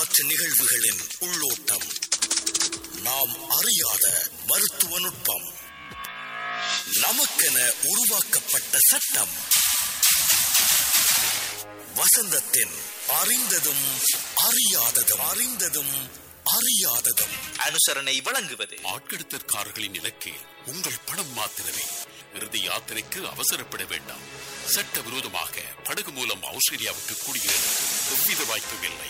வரலாற்று நிகழ்வுகளின் உள்ளோட்டம் நாம் அறியாத மருத்துவ நுட்பம் நமக்கென உருவாக்கப்பட்ட சட்டம் வசந்தத்தின் அறிந்ததும் அறியாததும் அறிந்ததும் அறியாததும் அனுசரணை வழங்குவது ஆட்கடத்தற்காரர்களின் இலக்கு உங்கள் பணம் மாத்திரமே இறுதி யாத்திரைக்கு அவசரப்பட வேண்டாம் சட்டவிரோதமாக படகு மூலம் ஆஸ்திரேலியாவுக்கு குடியேற எவ்வித வாய்ப்பும் இல்லை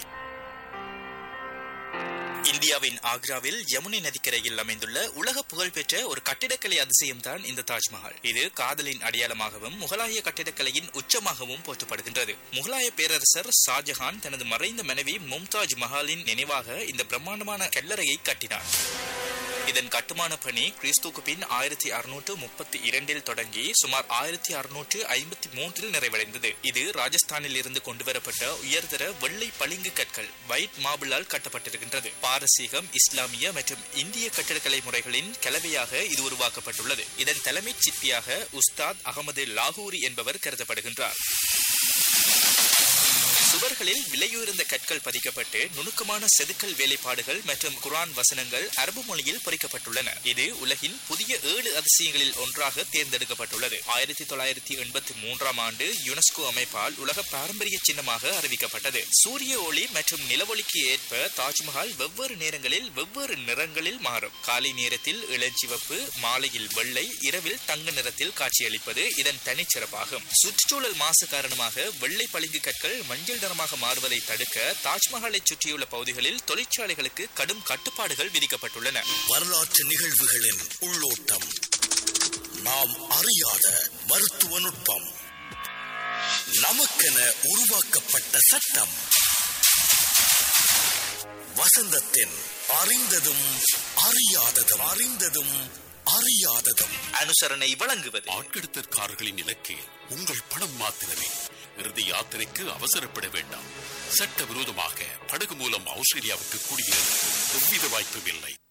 இந்தியாவின் ஆக்ராவில் யமுனை நதிக்கரையில் அமைந்துள்ள உலக புகழ்பெற்ற ஒரு கட்டிடக்கலை அதிசயம் தான் இந்த தாஜ்மஹால் இது காதலின் அடையாளமாகவும் முகலாய கட்டிடக்கலையின் உச்சமாகவும் போற்றப்படுகின்றது முகலாய பேரரசர் ஷாஜஹான் தனது மறைந்த மனைவி மும்தாஜ் மஹாலின் நினைவாக இந்த பிரம்மாண்டமான கல்லறையை கட்டினார் இதன் கட்டுமான பணி கிறிஸ்துக்கு பின் ஆயிரத்தி அறுநூற்று முப்பத்தி இரண்டில் தொடங்கி சுமார் ஆயிரத்தி அறுநூற்று ஐம்பத்தி மூன்றில் நிறைவடைந்தது இது ராஜஸ்தானில் இருந்து கொண்டுவரப்பட்ட உயர்தர வெள்ளை பளிங்கு கற்கள் ஒயிட் மார்பிளால் கட்டப்பட்டிருக்கின்றது பாரசீகம் இஸ்லாமிய மற்றும் இந்திய கட்டிடக்கலை முறைகளின் கலவையாக இது உருவாக்கப்பட்டுள்ளது இதன் தலைமைச் சிற்பியாக உஸ்தாத் அகமது லாகூரி என்பவர் கருதப்படுகின்றார் சுவர்களில் விலையுயர்ந்த கற்கள் பதிக்கப்பட்டு நுணுக்கமான செதுக்கல் வேலைப்பாடுகள் மற்றும் குரான் வசனங்கள் அரபு மொழியில் பொறிக்கப்பட்டுள்ளன இது உலகின் புதிய ஏழு அதிசயங்களில் ஒன்றாக தேர்ந்தெடுக்கப்பட்டுள்ளது ஆயிரத்தி தொள்ளாயிரத்தி எண்பத்தி மூன்றாம் ஆண்டு யுனெஸ்கோ அமைப்பால் உலக பாரம்பரிய சின்னமாக அறிவிக்கப்பட்டது சூரிய ஒளி மற்றும் நிலவொளிக்கு ஏற்ப தாஜ்மஹால் வெவ்வேறு நேரங்களில் வெவ்வேறு நிறங்களில் மாறும் காலை நேரத்தில் இளஞ்சிவப்பு மாலையில் வெள்ளை இரவில் தங்க நிறத்தில் காட்சியளிப்பது இதன் தனிச்சிறப்பாகும் சுற்றுச்சூழல் மாசு காரணமாக வெள்ளை பளிங்கு கற்கள் மஞ்சள் நிறமாக மாறுவதை தடுக்க தாஜ்மஹாலை சுற்றியுள்ள பகுதிகளில் தொழிற்சாலைகளுக்கு கடும் கட்டுப்பாடுகள் விதிக்கப்பட்டுள்ளன வரலாற்று நிகழ்வுகளின் உள்ளோட்டம் நாம் அறியாத மருத்துவ நுட்பம் நமக்கென உருவாக்கப்பட்ட சட்டம் வசந்தத்தின் அறிந்ததும் அறியாததும் அறிந்ததும் அறியாததும் அனுசரணை வழங்குவது ஆட்கடத்தற்காரர்களின் இலக்கு உங்கள் பணம் மாத்திரமே இறுதி யாத்திரைக்கு அவசரப்பட வேண்டாம் சட்டவிரோதமாக படகு மூலம் ஆஸ்திரேலியாவுக்கு குடியேற எவ்வித வாய்ப்பும் இல்லை